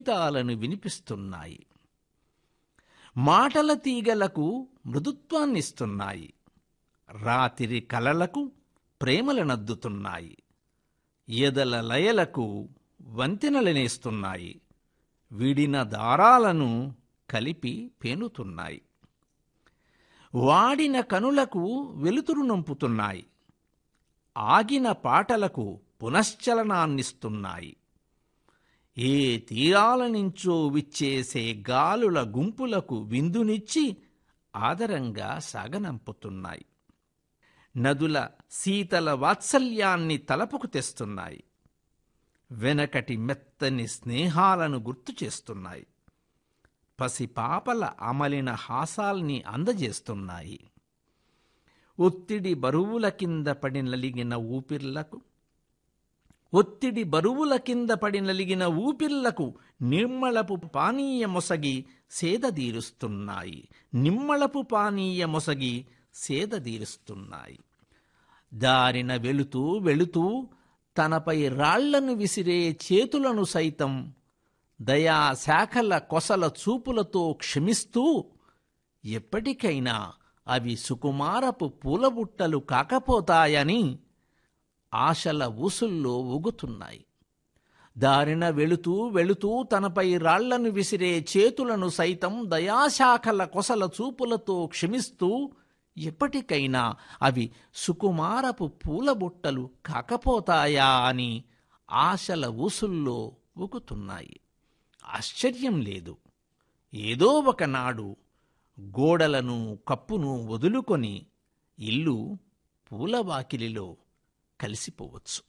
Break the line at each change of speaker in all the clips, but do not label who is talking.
గీతాలను వినిపిస్తున్నాయి మాటల తీగలకు మృదుత్వాన్నిస్తున్నాయి రాతిరి కలలకు ప్రేమలనద్దుతున్నాయి ఎదల లయలకు వంతెనలనేస్తున్నాయి విడిన దారాలను కలిపి పేనుతున్నాయి వాడిన కనులకు వెలుతురు నింపుతున్నాయి ఆగిన పాటలకు పునశ్చలనాన్నిస్తున్నాయి ఏ తీరాల నుంచో విచ్చేసే గాలుల గుంపులకు విందునిచ్చి ఆదరంగా సాగనంపుతున్నాయి నదుల శీతల వాత్సల్యాన్ని తలపుకు తెస్తున్నాయి వెనకటి మెత్తని స్నేహాలను గుర్తు చేస్తున్నాయి పసిపాపల అమలిన హాసాల్ని అందజేస్తున్నాయి ఒత్తిడి బరువుల కింద పడి నలిగిన ఊపిర్లకు ఒత్తిడి బరువుల కింద పడి నలిగిన ఊపిర్లకు నిమ్మళపు పానీయ మొసగి సేదదీరుస్తున్నాయి నిమ్మళపు పానీయ మొసగి సేదదీరుస్తున్నాయి దారిన వెళుతూ వెళుతూ తనపై రాళ్లను విసిరే చేతులను సైతం దయా శాఖల కొసల చూపులతో క్షమిస్తూ ఎప్పటికైనా అవి సుకుమారపు పూలబుట్టలు కాకపోతాయని ఆశల ఊసుల్లో ఊగుతున్నాయి దారిన వెళుతూ వెళుతూ తనపై రాళ్లను విసిరే చేతులను సైతం దయాశాఖల కొసల చూపులతో క్షమిస్తూ ఎప్పటికైనా అవి సుకుమారపు పూలబుట్టలు కాకపోతాయా అని ఆశల ఊసుల్లో ఊగుతున్నాయి ఆశ్చర్యం లేదు ఏదో ఒకనాడు గోడలను కప్పును వదులుకొని ఇల్లు పూలవాకిలిలో కలిసిపోవచ్చు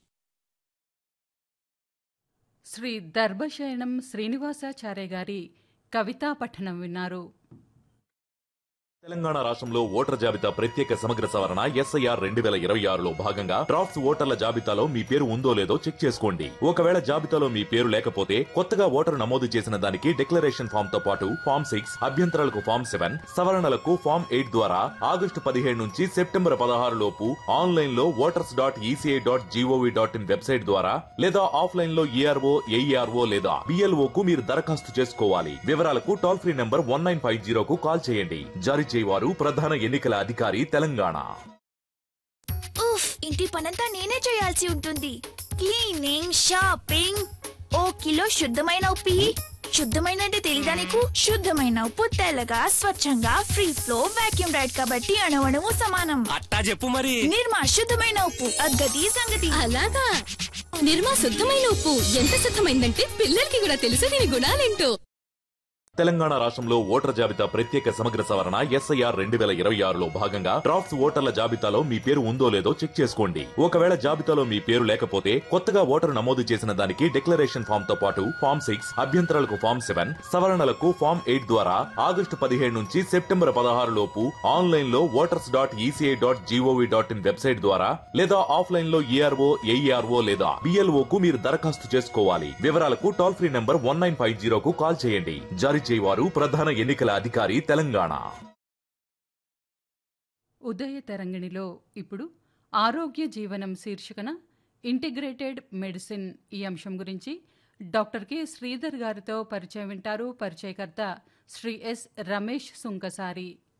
శ్రీ దర్భశయనం శ్రీనివాసాచార్య గారి కవితా పఠనం విన్నారు
తెలంగాణ రాష్ట్రంలో ఓటర్ జాబితా ప్రత్యేక సమగ్ర సవరణ ఎస్ఐఆర్ రెండు వేల ఇరవై ఆరులో భాగంగా డ్రాఫ్ట్స్ ఓటర్ల జాబితాలో మీ పేరు ఉందో లేదో చెక్ చేసుకోండి ఒకవేళ జాబితాలో మీ పేరు లేకపోతే కొత్తగా ఓటరు నమోదు చేసిన దానికి డిక్లరేషన్ ఫామ్ తో పాటు ఫామ్ సిక్స్ అభ్యంతరాలకు ఫామ్ సెవెన్ సవరణలకు ఫామ్ ఎయిట్ ద్వారా ఆగస్టు పదిహేడు నుంచి సెప్టెంబర్ పదహారు లోపు ఆన్లైన్ లో voters dot ECI dot gov dot in website ద్వారా లేదా ఆఫ్లైన్ లో ఈఆర్ఓ ఏఈఆర్ఓ లేదా బిఎల్ఓ కు మీరు దరఖాస్తు చేసుకోవాలి వివరాలకు toll free number one nine five జీరోకు కాల్ చేయండి జారీ చేయవారు ప్రధాన ఎన్నికల అధికారి తెలంగాణ
ఉఫ్ ఇంటి పనంతా నేనే చేయాల్సి ఉంటుంది క్లీనింగ్ షాపింగ్ ఓ కిలో శుద్ధమైన ఉప్పి శుద్ధమైన అంటే తెలీదా నీకు శుద్ధమైన ఉప్పు తెల్లగా స్వచ్ఛంగా ఫ్రీ ఫ్లో వాక్యూమ్ రైడ్ కాబట్టి అణవణము సమానం
అట్టా చెప్పు మరి
నిర్మా శుద్ధమైన ఉప్పు అద్గతి సంగతి
అలాగా నిర్మా శుద్ధమైన ఉప్పు ఎంత శుద్ధమైందంటే పిల్లలకి కూడా తెలుసు దీని గుణాలేంటో
తెలంగాణ రాష్ట్రంలో ఓటర్ జాబితా ప్రత్యేక సమగ్ర సవరణ ఎస్ఐఆర్ రెండు వేల ఇరవై ఆరులో భాగంగా డ్రాఫ్ట్స్ ఓటర్ల జాబితాలో మీ పేరు ఉందో లేదో చెక్ చేసుకోండి ఒకవేళ జాబితాలో మీ పేరు లేకపోతే కొత్తగా ఓటరు నమోదు చేసిన దానికి డిక్లరేషన్ ఫామ్ తో పాటు ఫామ్ సిక్స్ అభ్యంతరాలకు ఫామ్ సెవెన్ సవరణలకు ఫామ్ ఎయిట్ ద్వారా ఆగస్టు పదిహేడు నుంచి సెప్టెంబర్ పదహారు లోపు ఆన్లైన్ లో voters dot ECI dot gov dot in website ద్వారా లేదా ఆఫ్లైన్ లో ఈఆర్ఓ ఏఈఆర్ఓ లేదా బిఎల్ఓ కు మీరు దరఖాస్తు చేసుకోవాలి వివరాలకు toll free number one nine five జీరోకు కాల్ చేయండి జారీ చేయవారు ప్రధాన ఎన్నికల అధికారి తెలంగాణ
ఉదయ తరంగిణిలో ఇప్పుడు ఆరోగ్య జీవనం శీర్షికన ఇంటిగ్రేటెడ్ మెడిసిన్ ఈ అంశం గురించి డాక్టర్ కె శ్రీధర్ గారితో పరిచయం వింటారు పరిచయకర్త శ్రీ ఎస్ రమేష్ సుంకసారి